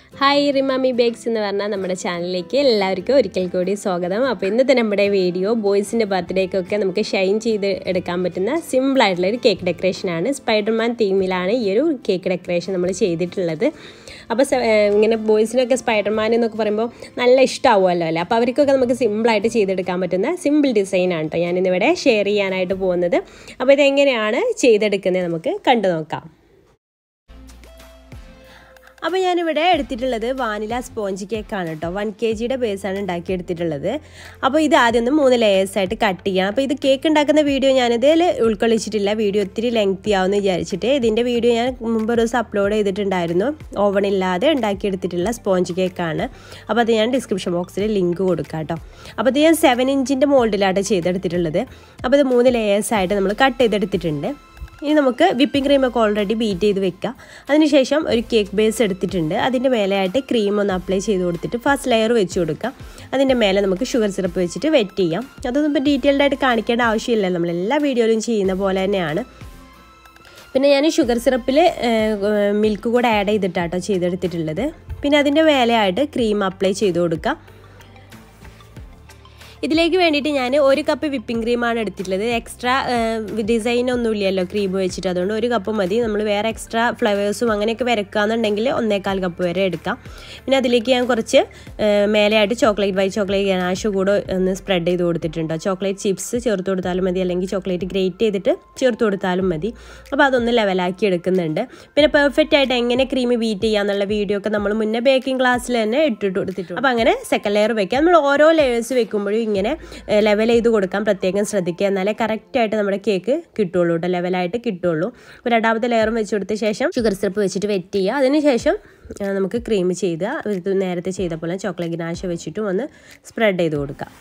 hi റിമാമി bakes എന്ന് പറഞ്ഞാൽ നമ്മുടെ ചാനലിലേക്ക് എല്ലാവർക്കും ഒരിക്കൽ കൂടി സ്വാഗതം അപ്പോൾ ഇന്നത്തെ നമ്മുടെ വീഡിയോ ബോയ്സിൻ്റെ ബർത്ത്ഡേക്കൊക്കെ നമുക്ക് ഷൈൻ ചെയ്ത് എടുക്കാൻ പറ്റുന്ന സിമ്പിളായിട്ടുള്ള ഒരു കേക്ക് ഡെക്കറേഷനാണ് സ്പൈഡർമാൻ തീമിലാണ് ഈ ഒരു കേക്ക് ഡെക്കറേഷൻ നമ്മൾ ചെയ്തിട്ടുള്ളത് അപ്പോൾ സ- ഏഹ് ഇങ്ങനെ ബോയ്സിനൊക്കെ സ്പൈഡർമാൻ എന്നൊക്കെ പറയുമ്പോൾ നല്ല ഇഷ്ടമാവുമല്ലോ അല്ലേ അപ്പോൾ അവർക്കൊക്കെ നമുക്ക് സിമ്പിളായിട്ട് ചെയ്തെടുക്കാൻ പറ്റുന്ന സിമ്പിൾ ഡിസൈനാണ് കേട്ടോ ഞാനിന്നിവിടെ ഷെയർ ചെയ്യാനായിട്ട് പോകുന്നത് അപ്പോൾ ഇതെങ്ങനെയാണ് ചെയ്തെടുക്കുന്നത് നമുക്ക് കണ്ടു നോക്കാം അപ്പോൾ ഞാനിവിടെ എടുത്തിട്ടുള്ളത് വാനില സ്പോഞ്ച് കേക്കാണ് കേട്ടോ വൺ കെ ജിയുടെ ബേസാണ് ഉണ്ടാക്കിയെടുത്തിട്ടുള്ളത് അപ്പോൾ ഇത് ആദ്യം ഒന്ന് മൂന്ന് ലെയേഴ്സ് ആയിട്ട് കട്ട് ചെയ്യണം അപ്പോൾ ഇത് കേക്ക് ഉണ്ടാക്കുന്ന വീഡിയോ ഞാനിതിൽ ഉൾക്കൊള്ളിച്ചിട്ടില്ല വീഡിയോ ഒത്തിരി ലെങ്തി ആവുമെന്ന് വിചാരിച്ചിട്ട് ഇതിൻ്റെ വീഡിയോ ഞാൻ മുമ്പ് ഒരു ദിവസം അപ്ലോഡ് ചെയ്തിട്ടുണ്ടായിരുന്നു ഓവൺ ഇല്ലാതെ ഉണ്ടാക്കിയെടുത്തിട്ടുള്ള സ്പോഞ്ച് കേക്കാണ് അപ്പോൾ അത് ഞാൻ ഡിസ്ക്രിപ്ഷൻ ബോക്സിൽ ലിങ്ക് കൊടുക്കാം കേട്ടോ അപ്പോൾ ഇത് ഞാൻ സെവൻ ഇഞ്ചിൻ്റെ മോൾഡിലാണ് ചെയ്തെടുത്തിട്ടുള്ളത് അപ്പോൾ ഇത് മൂന്ന് ലെയേഴ്സ് ആയിട്ട് നമ്മൾ കട്ട് ചെയ്തെടുത്തിട്ടുണ്ട് ഇനി നമുക്ക് വിപ്പിംഗ് ക്രീമൊക്കെ ഓൾറെഡി ബീറ്റ് ചെയ്ത് വെക്കുക അതിനുശേഷം ഒരു കേക്ക് ബേസ് എടുത്തിട്ടുണ്ട് അതിൻ്റെ മേലെയായിട്ട് ക്രീം ഒന്ന് അപ്ലൈ ചെയ്ത് കൊടുത്തിട്ട് ഫസ്റ്റ് ലെയർ വെച്ച് കൊടുക്കുക അതിൻ്റെ മേലെ നമുക്ക് ഷുഗർ സിറപ്പ് വെച്ചിട്ട് വെറ്റ് ചെയ്യാം അതൊന്നും ഇപ്പോൾ ഡീറ്റെയിൽഡ് ആയിട്ട് കാണിക്കേണ്ട ആവശ്യമില്ല നമ്മൾ എല്ലാ വീഡിയോയിലും ചെയ്യുന്ന പോലെ തന്നെയാണ് പിന്നെ ഞാൻ ഷുഗർ സിറപ്പിൽ മിൽക്ക് കൂടെ ആഡ് ചെയ്തിട്ടാട്ടോ ചെയ്തെടുത്തിട്ടുള്ളത് പിന്നെ അതിൻ്റെ മേലെയായിട്ട് ക്രീം അപ്ലൈ ചെയ്ത് കൊടുക്കുക ഇതിലേക്ക് വേണ്ടിയിട്ട് ഞാൻ ഒരു കപ്പ് വിപ്പിംഗ് ക്രീമാണ് എടുത്തിട്ടുള്ളത് എക്സ്ട്രാ ഡിസൈൻ ഒന്നും ഇല്ലല്ലോ ക്രീം വെച്ചിട്ട് അതുകൊണ്ട് ഒരു കപ്പ് മതി നമ്മൾ വേറെ എക്സ്ട്രാ ഫ്ലേവേഴ്സും അങ്ങനെയൊക്കെ വരക്കാന്നുണ്ടെങ്കിൽ ഒന്നേകാൽ കപ്പ് വരെ എടുക്കാം പിന്നെ അതിലേക്ക് ഞാൻ കുറച്ച് മേലെയായിട്ട് ചോക്ലേറ്റ് വൈറ്റ് ചോക്ലേറ്റ് ഗനാഷ് കൂടെ ഒന്ന് സ്പ്രെഡ് ചെയ്ത് കൊടുത്തിട്ടുണ്ട് ചോക്ലേറ്റ് ചിപ്സ് ചേർത്ത് കൊടുത്താലും മതി അല്ലെങ്കിൽ ചോക്ലേറ്റ് ഗ്രേറ്റ് ചെയ്തിട്ട് ചേർത്ത് കൊടുത്താലും മതി അപ്പോൾ അതൊന്ന് ലെവലാക്കി എടുക്കുന്നുണ്ട് പിന്നെ പെർഫെക്റ്റ് ആയിട്ട് എങ്ങനെ ക്രീം ബീറ്റ് ചെയ്യാന്നുള്ള വീഡിയോ ഒക്കെ നമ്മൾ മുന്നേ ബേക്കിംഗ് ക്ലാസ്സിൽ തന്നെ ഇട്ടിട്ട് കൊടുത്തിട്ടുണ്ട് അപ്പോൾ അങ്ങനെ സെക്കൻഡ് ലെയർ വെക്കാം നമ്മൾ ഓരോ ലെയേഴ്സ് വെക്കുമ്പോഴും ഇങ്ങനെ ലെവൽ ചെയ്ത് കൊടുക്കാൻ പ്രത്യേകം ശ്രദ്ധിക്കുക എന്നാലേ കറക്റ്റായിട്ട് നമ്മുടെ കേക്ക് കിട്ടുള്ളൂ കേട്ടോ ലെവലായിട്ട് കിട്ടുള്ളൂ അപ്പോൾ രണ്ടാമത്തെ ലെയറും വെച്ച് കൊടുത്ത ശേഷം ഷുഗർ സിറപ്പ് വെച്ചിട്ട് വെറ്റ് ചെയ്യുക അതിനുശേഷം ആ, നമുക്ക് ക്രീം ചെയ്ത് ഇത് നേരത്തെ ചെയ്ത പോലെ ചോക്ലേറ്റ് ഗനാശ വെച്ചിട്ടും ഒന്ന് സ്പ്രെഡ് ചെയ്ത് കൊടുക്കാം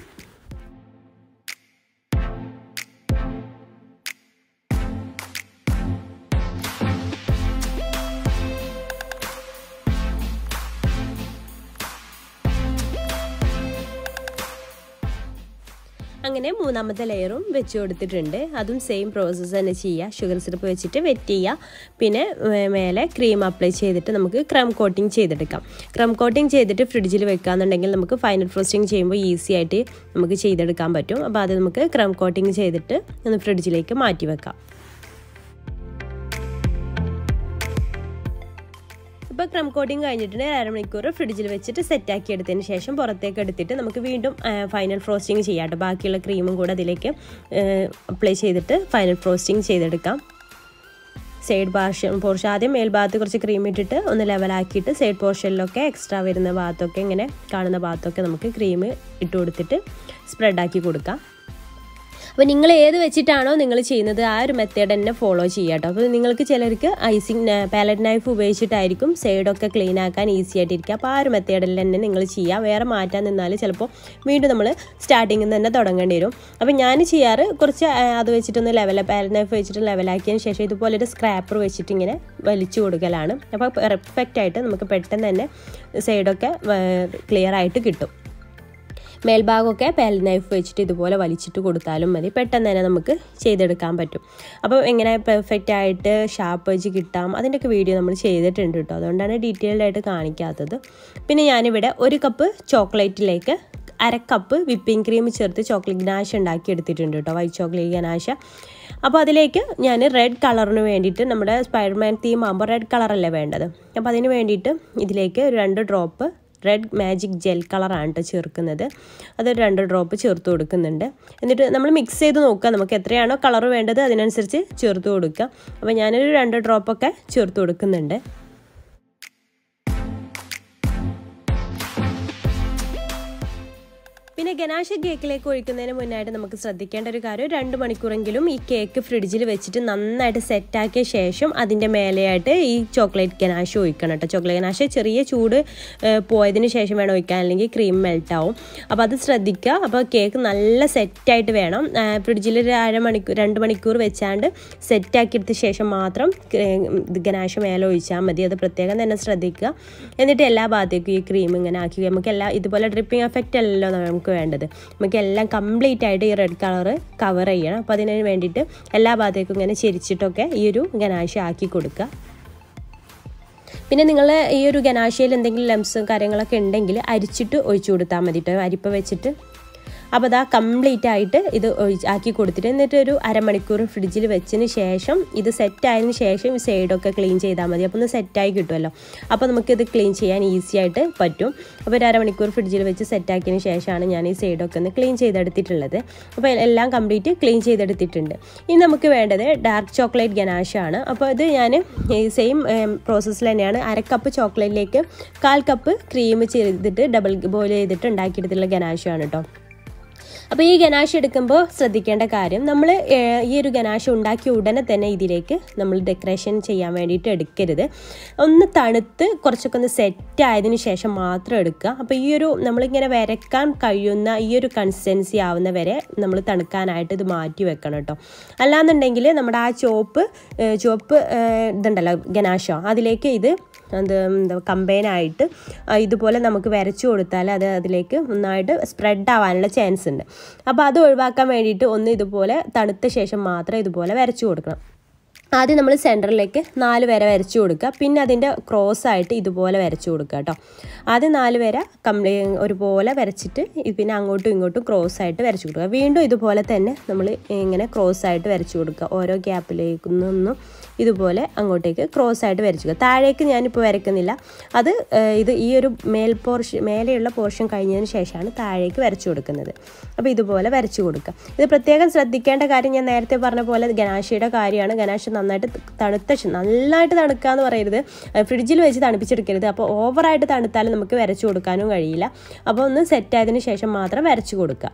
അങ്ങനെ മൂന്നാമത്തെ ലെയറും വെച്ച് കൊടുത്തിട്ടുണ്ട് അതും സെയിം പ്രോസസ്സ് തന്നെ ചെയ്യുക ഷുഗർ സിറപ്പ് വെച്ചിട്ട് വെറ്റ് ചെയ്യുക പിന്നെ ഏർ മേലെ ക്രീം അപ്ലൈ ചെയ്തിട്ട് നമുക്ക് ക്രം കോട്ടിങ് ചെയ്തെടുക്കാം ക്രം കോട്ടിങ് ചെയ്തിട്ട് ഫ്രിഡ്ജിൽ വെക്കാന്നുണ്ടെങ്കിൽ നമുക്ക് ഫൈനൽ ഫ്രോസ്റ്റിംഗ് ചെയ്യുമ്പോൾ ഈസി ആയിട്ട് നമുക്ക് ചെയ്തെടുക്കാൻ പറ്റും അപ്പോൾ അത് നമുക്ക് ക്രം കോട്ടിങ് ചെയ്തിട്ട് ഒന്ന് ഫ്രിഡ്ജിലേക്ക് മാറ്റി വെക്കാം ഇപ്പോൾ ക്രം കോട്ടിങ് കഴിഞ്ഞിട്ട് അരമണിക്കൂർ ഫ്രിഡ്ജിൽ വെച്ചിട്ട് സെറ്റാക്കി എടുത്തതിന് ശേഷം പുറത്തേക്ക് എടുത്തിട്ട് നമുക്ക് വീണ്ടും ഫൈനൽ ഫ്രോസ്റ്റിംഗ് ചെയ്യാം കേട്ടോ ബാക്കിയുള്ള ക്രീമും കൂടെ അതിലേക്ക് അപ്ലൈ ചെയ്തിട്ട് ഫൈനൽ ഫ്രോസ്റ്റിംഗ് ചെയ്തെടുക്കാം സൈഡ് പോർഷൻ പോർഷൻ ആദ്യം മേൽഭാഗത്ത് കുറച്ച് ക്രീം ഇട്ടിട്ട് ഒന്ന് ലെവലാക്കിയിട്ട് സൈഡ് പോർഷനിലൊക്കെ എക്സ്ട്രാ വരുന്ന ഭാഗത്തൊക്കെ ഇങ്ങനെ കാണുന്ന ഭാഗത്തൊക്കെ നമുക്ക് ക്രീം ഇട്ട് കൊടുത്തിട്ട് സ്പ്രെഡാക്കി കൊടുക്കാം അപ്പോൾ നിങ്ങൾ ഏത് വെച്ചിട്ടാണോ നിങ്ങൾ ചെയ്യുന്നത് ആ ഒരു മെത്തേഡ് തന്നെ ഫോളോ ചെയ്യുക കേട്ടോ അപ്പോൾ നിങ്ങൾക്ക് ചിലർക്ക് ഐസിങ് പാലറ്റ് നൈഫ് ഉപയോഗിച്ചിട്ടായിരിക്കും സൈഡൊക്കെ ക്ലീൻ ആക്കാൻ ഈസി ആയിട്ടിരിക്കുക അപ്പോൾ ആ ഒരു മെത്തേഡിൽ തന്നെ നിങ്ങൾ ചെയ്യുക വേറെ മാറ്റാൻ നിന്നാൽ ചിലപ്പോൾ വീണ്ടും നമ്മൾ സ്റ്റാർട്ടിങ്ങിൽ നിന്ന് തന്നെ തുടങ്ങേണ്ടി വരും അപ്പോൾ ഞാൻ ചെയ്യാറ് കുറച്ച് ആ, അത് വെച്ചിട്ടൊന്ന് ലെവൽ പാലറ്റ് നൈഫ് വെച്ചിട്ട് ലെവലാക്കിയതിന് ശേഷം ഇതുപോലൊരു സ്ക്രാപ്പർ വെച്ചിട്ട് ഇങ്ങനെ വലിച്ചു കൊടുക്കലാണ് അപ്പോൾ പെർഫെക്റ്റ് ആയിട്ട് നമുക്ക് പെട്ടെന്ന് തന്നെ സൈഡൊക്കെ ക്ലിയർ ആയിട്ട് കിട്ടും മേൽഭാഗമൊക്കെ പാൽ നൈഫ് വെച്ചിട്ട് ഇതുപോലെ വലിച്ചിട്ട് കൊടുത്താലും മതി പെട്ടെന്ന് തന്നെ നമുക്ക് ചെയ്തെടുക്കാൻ പറ്റും അപ്പോൾ എങ്ങനെ പെർഫെക്റ്റ് ആയിട്ട് ഷാർപ്പ് വെച്ച് കിട്ടാം അതിൻ്റെയൊക്കെ വീഡിയോ നമ്മൾ ചെയ്തിട്ടുണ്ട് കേട്ടോ അതുകൊണ്ടാണ് ഡീറ്റെയിൽഡ് ആയിട്ട് കാണിക്കാത്തത് പിന്നെ ഞാനിവിടെ ഒരു കപ്പ് ചോക്ലേറ്റിലേക്ക് അര കപ്പ് വിപ്പിംഗ് ക്രീം ചേർത്ത് ചോക്ലേറ്റ് ഗനാശ ഉണ്ടാക്കി എടുത്തിട്ടുണ്ട് കേട്ടോ വൈറ്റ് ചോക്ലേറ്റ് ഗനാശ അപ്പോൾ അതിലേക്ക് ഞാൻ റെഡ് കളറിന് വേണ്ടിയിട്ട് നമ്മുടെ സ്പൈഡർമാൻ തീം ആകുമ്പോൾ റെഡ് കളറല്ലേ വേണ്ടത് അപ്പോൾ അതിന് വേണ്ടിയിട്ട് ഇതിലേക്ക് ഒരു രണ്ട് ഡ്രോപ്പ് റെഡ് മാജിക് ജെൽ കളറാണ് കേട്ടോ ചേർക്കുന്നത് അത് രണ്ട് ഡ്രോപ്പ് ചേർത്ത് കൊടുക്കുന്നുണ്ട് എന്നിട്ട് നമ്മൾ മിക്സ് ചെയ്ത് നോക്കുക നമുക്ക് എത്രയാണോ കളർ വേണ്ടത് അതിനനുസരിച്ച് ചേർത്ത് കൊടുക്കുക അപ്പോൾ ഞാനൊരു രണ്ട് ഡ്രോപ്പൊക്കെ ചേർത്ത് കൊടുക്കുന്നുണ്ട് പിന്നെ ഗനാശ കേക്കിലേക്ക് ഒഴിക്കുന്നതിന് മുന്നായിട്ട് നമുക്ക് ശ്രദ്ധിക്കേണ്ട ഒരു കാര്യം രണ്ട് മണിക്കൂറെങ്കിലും ഈ കേക്ക് ഫ്രിഡ്ജിൽ വെച്ചിട്ട് നന്നായിട്ട് സെറ്റാക്കിയ ശേഷം അതിൻ്റെ മേലെയായിട്ട് ഈ ചോക്ലേറ്റ് ഗനാശ ഒഴിക്കണം കേട്ടോ ചോക്ലേറ്റ് ഗനാശ ചെറിയ ചൂട് ഏഹ്, പോയതിന് ശേഷം വേണം ഒഴിക്കാൻ അല്ലെങ്കിൽ ക്രീം മെൽറ്റ് ആവും അപ്പോൾ അത് ശ്രദ്ധിക്കുക അപ്പോൾ കേക്ക് നല്ല സെറ്റായിട്ട് വേണം ഫ്രിഡ്ജിൽ ഒരു അരമണിക്കൂർ രണ്ട് മണിക്കൂർ വെച്ചാണ്ട് സെറ്റാക്കിയെടുത്ത ശേഷം മാത്രം ഗനാശ മേലെ ഒഴിച്ചാൽ മതി അത് പ്രത്യേകം തന്നെ ശ്രദ്ധിക്കുക എന്നിട്ട് എല്ലാ ഭാഗത്തേക്കും ഈ ക്രീം ഇങ്ങനെ ആക്കി നമുക്ക് എല്ലാ ഇതുപോലെ ഡ്രിപ്പിംഗ് എഫക്റ്റ് അല്ലല്ലോ നമുക്ക് വേണ്ടത് നമുക്ക് എല്ലാം കംപ്ലീറ്റ് ആയിട്ട് ഈ റെഡ് കളർ കവർ ചെയ്യണം അപ്പോൾ അതിന് വേണ്ടിയിട്ട് എല്ലാ ഭാഗത്തേക്കും ഇങ്ങനെ ചെരിച്ചിട്ടൊക്കെ ഈ ഒരു ഗനാശ ആക്കി കൊടുക്കുക പിന്നെ നിങ്ങൾ ഈ ഒരു ഗനാശയിൽ എന്തെങ്കിലും ലംസും കാര്യങ്ങളൊക്കെ ഉണ്ടെങ്കിൽ അരിച്ചിട്ട് ഒഴിച്ചു കൊടുത്താൽ മതി കേട്ടോ അരിപ്പ വെച്ചിട്ട് അപ്പോൾ അതാ കംപ്ലീറ്റ് ആയിട്ട് ഇത് ഒഴിച്ച് ആക്കി കൊടുത്തിട്ട് എന്നിട്ട് ഒരു അരമണിക്കൂർ ഫ്രിഡ്ജിൽ വെച്ചതിന് ശേഷം ഇത് സെറ്റ് ആയതിനു ശേഷം ഈ സൈഡൊക്കെ ക്ലീൻ ചെയ്താൽ മതി അപ്പോൾ ഒന്ന് സെറ്റായി കിട്ടുമല്ലോ അപ്പോൾ നമുക്കിത് ക്ലീൻ ചെയ്യാൻ ഈസി ആയിട്ട് പറ്റും അപ്പോൾ ഒരു അരമണിക്കൂർ ഫ്രിഡ്ജിൽ വെച്ച് സെറ്റാക്കിയതിന് ശേഷമാണ് ഞാൻ ഈ സൈഡൊക്കെ ഒന്ന് ക്ലീൻ ചെയ്തെടുത്തിട്ടുള്ളത് അപ്പോൾ എല്ലാം കംപ്ലീറ്റ് ക്ലീൻ ചെയ്തെടുത്തിട്ടുണ്ട് ഇനി നമുക്ക് വേണ്ടത് ഡാർക്ക് ചോക്ലേറ്റ് ഗനാഷാണ് അപ്പോൾ ഇത് ഞാൻ ഈ സെയിം പ്രോസസ്സിൽ തന്നെയാണ് അര കപ്പ് ചോക്ലേറ്റിലേക്ക് കാൽ കപ്പ് ക്രീം ചെയ്തിട്ട് ഡബിൾ ബോയിൽ ചെയ്തിട്ട് ഉണ്ടാക്കിയെടുത്തിട്ടുള്ള ഗനാഷാണ് കേട്ടോ അപ്പോൾ ഈ ഗനാഷ് എടുക്കുമ്പോൾ ശ്രദ്ധിക്കേണ്ട കാര്യം നമ്മൾ ഈ ഒരു ഗനാഷ് ഉണ്ടാക്കിയ ഉടനെ തന്നെ ഇതിലേക്ക് നമ്മൾ ഡെക്കറേഷൻ ചെയ്യാൻ വേണ്ടിയിട്ട് എടുക്കരുത് ഒന്ന് തണുത്ത് കുറച്ചൊക്കെ ഒന്ന് സെറ്റ് ആയതിനു ശേഷം മാത്രം എടുക്കുക അപ്പോൾ ഈ ഒരു നമ്മളിങ്ങനെ വരക്കാൻ കഴിയുന്ന ഈ ഒരു കൺസിസ്റ്റൻസി ആവുന്ന വരെ നമ്മൾ തണുക്കാനായിട്ട് ഇത് മാറ്റി വെക്കണം കേട്ടോ അല്ലാന്നുണ്ടെങ്കിൽ നമ്മുടെ ആ ചോപ്പ് ചുവപ്പ് ഇതുണ്ടല്ലോ ഗനാഷോ അതിലേക്ക് ഇത് അത് എന്താ കമ്പൈനായിട്ട് ഇതുപോലെ നമുക്ക് വരച്ചു കൊടുത്താൽ അത് അതിലേക്ക് നന്നായിട്ട് സ്പ്രെഡ് ആവാനുള്ള ചാൻസ് ഉണ്ട് അപ്പോൾ അത് ഒഴിവാക്കാൻ വേണ്ടിയിട്ട് ഒന്ന് ഇതുപോലെ തണുത്ത ശേഷം മാത്രം ഇതുപോലെ വരച്ചു കൊടുക്കണം ആദ്യം നമ്മൾ സെൻറ്ററിലേക്ക് നാല് വര വരച്ചു കൊടുക്കുക പിന്നെ അതിൻ്റെ ക്രോസ് ആയിട്ട് ഇതുപോലെ വരച്ചു കൊടുക്കുക കേട്ടോ ആദ്യം നാല് വര കംപ്ലീ ഒരുപോലെ വരച്ചിട്ട് പിന്നെ അങ്ങോട്ടും ഇങ്ങോട്ടും ക്രോസ് ആയിട്ട് വരച്ചു കൊടുക്കുക വീണ്ടും ഇതുപോലെ തന്നെ നമ്മൾ ഇങ്ങനെ ക്രോസ് ആയിട്ട് വരച്ചു കൊടുക്കുക ഓരോ ഗ്യാപ്പിലേക്ക് നിന്നും ഇതുപോലെ അങ്ങോട്ടേക്ക് ക്രോസ് ആയിട്ട് വരച്ചു കൊടുക്കുക താഴേക്ക് ഞാനിപ്പോൾ വരയ്ക്കുന്നില്ല അത് ഇത് ഈ ഒരു മേൽ പോർഷൻ മേലെയുള്ള പോർഷൻ കഴിഞ്ഞതിന് ശേഷമാണ് താഴേക്ക് വരച്ചു കൊടുക്കുന്നത് അപ്പോൾ ഇതുപോലെ വരച്ചു കൊടുക്കുക ഇത് പ്രത്യേകം ശ്രദ്ധിക്കേണ്ട കാര്യം ഞാൻ നേരത്തെ പറഞ്ഞ പോലെ ഗനാശയുടെ കാര്യമാണ് ഗനാശ നന്നായിട്ട് തണുത്ത നന്നായിട്ട് തണുക്കുക എന്ന് പറയരുത് ഫ്രിഡ്ജിൽ വെച്ച് തണുപ്പിച്ചെടുക്കരുത് അപ്പോൾ ഓവറായിട്ട് തണുത്താലും നമുക്ക് വരച്ചു കൊടുക്കാനും കഴിയില്ല അപ്പോൾ ഒന്ന് സെറ്റ് ആയതിനു ശേഷം മാത്രം വരച്ചു കൊടുക്കുക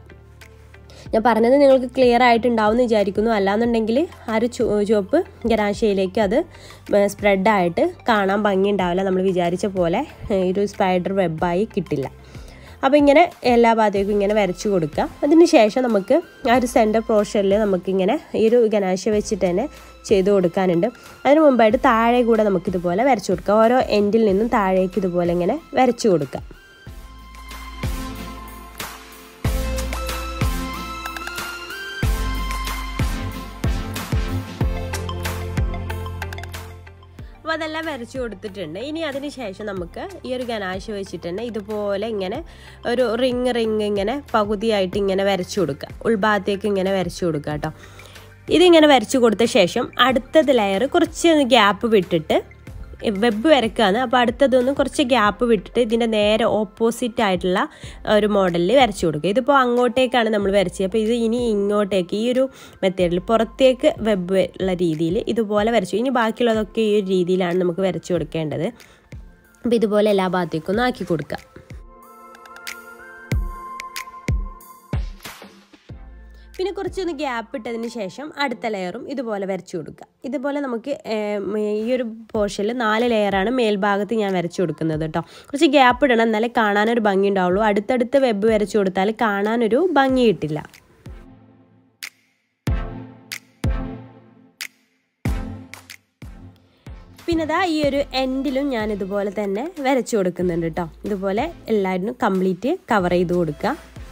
ഞാൻ പറഞ്ഞത് നിങ്ങൾക്ക് ക്ലിയർ ആയിട്ടുണ്ടാവും എന്ന് വിചാരിക്കുന്നു അല്ലാന്നുണ്ടെങ്കിൽ ആ ഒരു ചുവപ്പ് ഗനാശയിലേക്ക് അത് സ്പ്രെഡായിട്ട് കാണാൻ ഭംഗി ഉണ്ടാവില്ല നമ്മൾ വിചാരിച്ച പോലെ ഒരു സ്പൈഡർ വെബായി കിട്ടില്ല അപ്പോൾ ഇങ്ങനെ എല്ലാ ഭാഗത്തേക്കും ഇങ്ങനെ വരച്ചു കൊടുക്കുക അതിന് ശേഷം നമുക്ക് ആ ഒരു സെൻറ്റർ പോർഷനിൽ നമുക്കിങ്ങനെ ഈ ഒരു ഗനാശ വെച്ചിട്ട് തന്നെ ചെയ്ത് കൊടുക്കാനുണ്ട് അതിന് മുമ്പായിട്ട് താഴെ കൂടെ നമുക്കിതുപോലെ വരച്ചു കൊടുക്കുക ഓരോ എൻഡിൽ നിന്നും താഴേക്ക് ഇതുപോലെ ഇങ്ങനെ വരച്ചു കൊടുക്കുക അപ്പോൾ അതെല്ലാം വരച്ചു കൊടുത്തിട്ടുണ്ട് ഇനി അതിന് ശേഷം നമുക്ക് ഈ ഒരു ഗനാശ വെച്ചിട്ട് തന്നെ ഇതുപോലെ ഇങ്ങനെ ഒരു റിങ് റിങ് ഇങ്ങനെ പകുതിയായിട്ട് ഇങ്ങനെ വരച്ചു കൊടുക്കുക ഉൾഭാഗത്തേക്ക് ഇങ്ങനെ വരച്ചു കൊടുക്കുക കേട്ടോ ഇതിങ്ങനെ വരച്ചു കൊടുത്ത ശേഷം അടുത്തത് ലെയർ കുറച്ച് ഗ്യാപ്പ് വിട്ടിട്ട് വെബ് വരക്കുകയാണ് അപ്പോൾ അടുത്തതൊന്ന് കുറച്ച് ഗ്യാപ്പ് വിട്ടിട്ട് ഇതിൻ്റെ നേരെ ഓപ്പോസിറ്റ് ആയിട്ടുള്ള ഒരു മോഡലിൽ വരച്ചു കൊടുക്കുക ഇതിപ്പോൾ അങ്ങോട്ടേക്കാണ് നമ്മൾ വരച്ചത് അപ്പോൾ ഇത് ഇനി ഇങ്ങോട്ടേക്ക് ഈ ഒരു മെത്തേഡിൽ പുറത്തേക്ക് വെബ് ഉള്ള രീതിയിൽ ഇതുപോലെ വരച്ചു ഇനി ബാക്കിയുള്ളതൊക്കെ ഈ ഒരു രീതിയിലാണ് നമുക്ക് വരച്ചു കൊടുക്കേണ്ടത് അപ്പോൾ ഇതുപോലെ എല്ലാ ഭാഗത്തേക്കും ഒന്ന് ആക്കി കൊടുക്കുക പിന്നെ കുറച്ചൊന്ന് ഗ്യാപ്പ് ഇട്ടതിന് ശേഷം അടുത്ത ലെയറും ഇതുപോലെ വരച്ചു കൊടുക്കുക ഇതുപോലെ നമുക്ക് ഈ ഒരു പോർഷനിൽ നാല് ലെയറാണ് മേൽഭാഗത്ത് ഞാൻ വരച്ചു കൊടുക്കുന്നത് കേട്ടോ കുറച്ച് ഗ്യാപ്പ് ഇടണം എന്നാലേ കാണാനൊരു ഭംഗി ഉണ്ടാവുള്ളൂ അടുത്തടുത്ത് വെബ് വരച്ചു കൊടുത്താൽ കാണാനൊരു ഭംഗി കിട്ടില്ല പിന്നെ ഇതാ ഈ ഒരു എൻഡിലും ഞാൻ ഇതുപോലെ തന്നെ വരച്ചു കൊടുക്കുന്നുണ്ട് കേട്ടോ ഇതുപോലെ എല്ലാവരും കംപ്ലീറ്റ് കവർ ചെയ്ത് കൊടുക്കുക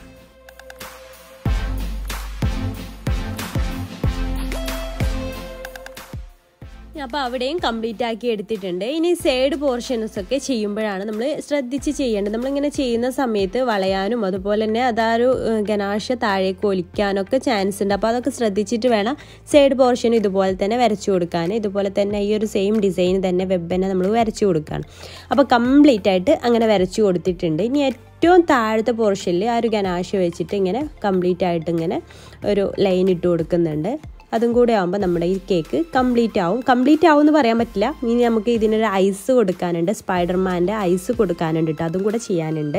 അപ്പോൾ അവിടെയും കംപ്ലീറ്റ് ആക്കി എടുത്തിട്ടുണ്ട് ഇനി സൈഡ് പോർഷൻസ് ഒക്കെ ചെയ്യുമ്പോഴാണ് നമ്മൾ ശ്രദ്ധിച്ച് ചെയ്യേണ്ടത് നമ്മളിങ്ങനെ ചെയ്യുന്ന സമയത്ത് വളയാനും അതുപോലെ തന്നെ അതൊരു ഗനാശ താഴേക്ക് ഒലിക്കാനൊക്കെ ചാൻസ് ഉണ്ട് അപ്പോൾ അതൊക്കെ ശ്രദ്ധിച്ചിട്ട് വേണം സൈഡ് പോർഷൻ ഇതുപോലെ തന്നെ വരച്ചു കൊടുക്കാൻ ഇതുപോലെ തന്നെ ഈ ഒരു സെയിം ഡിസൈൻ തന്നെ വെബിനെ നമ്മൾ വരച്ചു കൊടുക്കുകയാണ് അപ്പോൾ കംപ്ലീറ്റ് ആയിട്ട് അങ്ങനെ വരച്ചു കൊടുത്തിട്ടുണ്ട് ഇനി ഏറ്റവും താഴത്തെ പോർഷനിൽ ആ ഒരു ഗനാശ വെച്ചിട്ട് ഇങ്ങനെ കംപ്ലീറ്റ് ആയിട്ട് ഇങ്ങനെ ഒരു ലൈൻ ഇട്ട് കൊടുക്കുന്നുണ്ട് അതും കൂടെ ആകുമ്പോൾ നമ്മുടെ ഈ കേക്ക് കംപ്ലീറ്റ് ആവും കംപ്ലീറ്റ് ആവും എന്ന് പറയാൻ പറ്റില്ല ഇനി നമുക്ക് ഇതിനൊരു ഐസ് കൊടുക്കാനുണ്ട് സ്പൈഡർമാൻ്റെ ഐസ് കൊടുക്കാനുണ്ട് കേട്ടോ അതും കൂടെ ചെയ്യാനുണ്ട്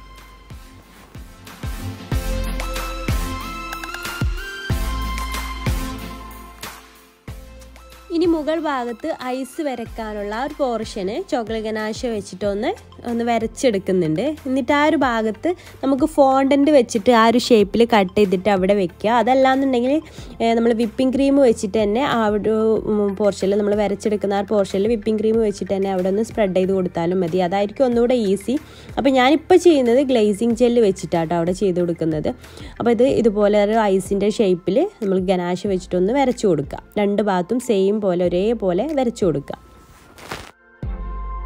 ഇനി മുകൾ ഭാഗത്ത് ഐസ് വരയ്ക്കാനുള്ള ഒരു പോർഷന് ചോക്ലേറ്റ് ഗനാശ വെച്ചിട്ടൊന്ന് ഒന്ന് വരച്ചെടുക്കുന്നുണ്ട് എന്നിട്ട് ആ ഒരു ഭാഗത്ത് നമുക്ക് ഫോണ്ടൻറ്റ് വെച്ചിട്ട് ആ ഒരു ഷേപ്പിൽ കട്ട് ചെയ്തിട്ട് അവിടെ വെക്കുക അതല്ലാന്നുണ്ടെങ്കിൽ നമ്മൾ വിപ്പിംഗ് ക്രീം വെച്ചിട്ട് തന്നെ ആ ഒരു പോർഷനിൽ നമ്മൾ വരച്ചെടുക്കുന്ന ആ പോർഷനിൽ വിപ്പിംഗ് ക്രീം വെച്ചിട്ട് തന്നെ അവിടെ ഒന്ന് സ്പ്രെഡ് ചെയ്ത് കൊടുത്താലും മതി അതായിരിക്കും ഒന്നുകൂടെ ഈസി അപ്പോൾ ഞാനിപ്പോൾ ചെയ്യുന്നത് ഗ്ലേസിങ് ജെല്ല് വെച്ചിട്ടാട്ടോ അവിടെ ചെയ്ത് കൊടുക്കുന്നത് അപ്പോൾ ഇത് ഇതുപോലെ ഒരു ഐസിൻ്റെ ഷേപ്പിൽ നമ്മൾ ഗനാശ വെച്ചിട്ടൊന്ന് വരച്ചു കൊടുക്കുക രണ്ട് ഭാഗത്തും സെയിം പോലെ ഒരേപോലെ വരച്ചു കൊടുക്കുക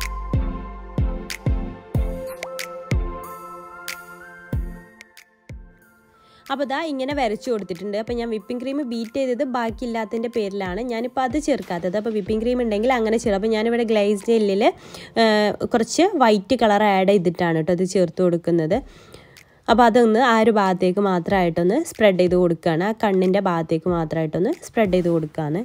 അപ്പോൾ ഇതാ ഇങ്ങനെ വരച്ചു കൊടുത്തിട്ടുണ്ട് അപ്പോൾ ഞാൻ വിപ്പിംഗ് ക്രീം ബീറ്റ് ചെയ്തത് ബാക്കിയില്ലാത്തതിൻ്റെ പേരിലാണ് ഞാനിപ്പോൾ അത് ചേർക്കാത്തത് അപ്പോൾ വിപ്പിംഗ് ക്രീം ഉണ്ടെങ്കിൽ അങ്ങനെ ചേർക്കും അപ്പോൾ ഞാനിവിടെ ഗ്ലേസ് ജെല്ലിൽ കുറച്ച് വൈറ്റ് കളർ ആഡ് ചെയ്തിട്ടാണ് കേട്ടോ ഇത് ചേർത്ത് കൊടുക്കുന്നത് അപ്പോൾ അതൊന്ന് ആ ഒരു ഭാഗത്തേക്ക് മാത്രമായിട്ടൊന്ന് സ്പ്രെഡ് ചെയ്ത് കൊടുക്കുകയാണ് ആ കണ്ണിൻ്റെ ഭാഗത്തേക്ക് മാത്രമായിട്ടൊന്ന് സ്പ്രെഡ് ചെയ്ത് കൊടുക്കുകയാണ്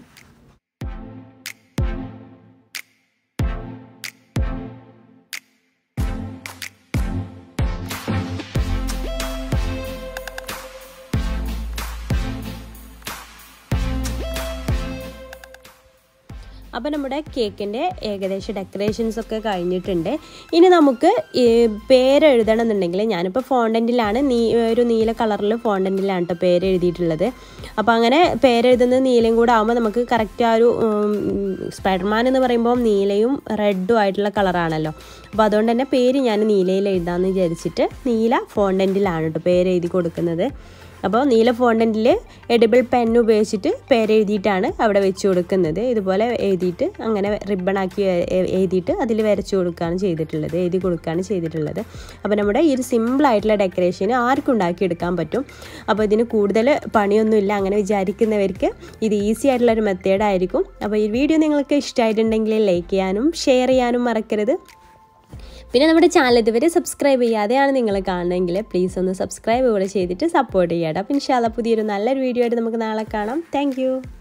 അപ്പോൾ നമ്മുടെ കേക്കിൻ്റെ ഏകദേശം ഡെക്കറേഷൻസ് ഒക്കെ കഴിഞ്ഞിട്ടുണ്ട് ഇനി നമുക്ക് പേരെഴുതണം എന്നുണ്ടെങ്കിൽ ഞാനിപ്പോൾ ഫോണ്ടൻറ്റിലാണ് നീ ഒരു നീല കളറിൽ ഫോണ്ടൻറ്റിലാണ് കേട്ടോ പേര് എഴുതിയിട്ടുള്ളത് അപ്പോൾ അങ്ങനെ പേരെഴുതുന്നത് നീലയും കൂടെ ആകുമ്പോൾ നമുക്ക് കറക്റ്റ് ആ ഒരു സ്പൈഡർമാൻ എന്ന് പറയുമ്പോൾ നീലയും റെഡും ആയിട്ടുള്ള കളറാണല്ലോ അപ്പോൾ അതുകൊണ്ട് തന്നെ പേര് ഞാൻ നീലയിൽ എഴുതാമെന്ന് വിചാരിച്ചിട്ട് നീല ഫോണ്ടൻറ്റിലാണ് കേട്ടോ പേര് എഴുതി കൊടുക്കുന്നത് അപ്പോൾ നീല ഫോണ്ടൻറ്റിൽ എഡിബിൾ പെൻ ഉപയോഗിച്ചിട്ട് പേരെഴുതിയിട്ടാണ് അവിടെ വെച്ച് കൊടുക്കുന്നത് ഇതുപോലെ എഴുതിയിട്ട് അങ്ങനെ റിബണാക്കി എഴുതിയിട്ട് അതിൽ വരച്ചു കൊടുക്കുകയാണ് ചെയ്തിട്ടുള്ളത് എഴുതി കൊടുക്കുകയാണ് ചെയ്തിട്ടുള്ളത് അപ്പോൾ നമ്മുടെ ഈ ഒരു സിമ്പിളായിട്ടുള്ള ഡെക്കറേഷൻ ആർക്കും ഉണ്ടാക്കിയെടുക്കാൻ പറ്റും അപ്പോൾ ഇതിന് കൂടുതൽ പണിയൊന്നുമില്ല അങ്ങനെ വിചാരിക്കുന്നവർക്ക് ഇത് ഈസി ആയിട്ടുള്ളൊരു മെത്തേഡായിരിക്കും അപ്പോൾ ഈ വീഡിയോ നിങ്ങൾക്ക് ഇഷ്ടമായിട്ടുണ്ടെങ്കിൽ ലൈക്ക് ചെയ്യാനും ഷെയർ ചെയ്യാനും മറക്കരുത് പിന്നെ നമ്മുടെ ചാനൽ ഇതുവരെ സബ്സ്ക്രൈബ് ചെയ്യാതെയാണ് നിങ്ങൾ കാണുന്നതെങ്കിൽ പ്ലീസ് ഒന്ന് സബ്സ്ക്രൈബ് കൂടെ ചെയ്തിട്ട് സപ്പോർട്ട് ചെയ്യാം അപ്പോൾ ഇൻഷാല്ല പുതിയൊരു നല്ലൊരു വീഡിയോ ആയിട്ട് നമുക്ക് നാളെ കാണാം താങ്ക്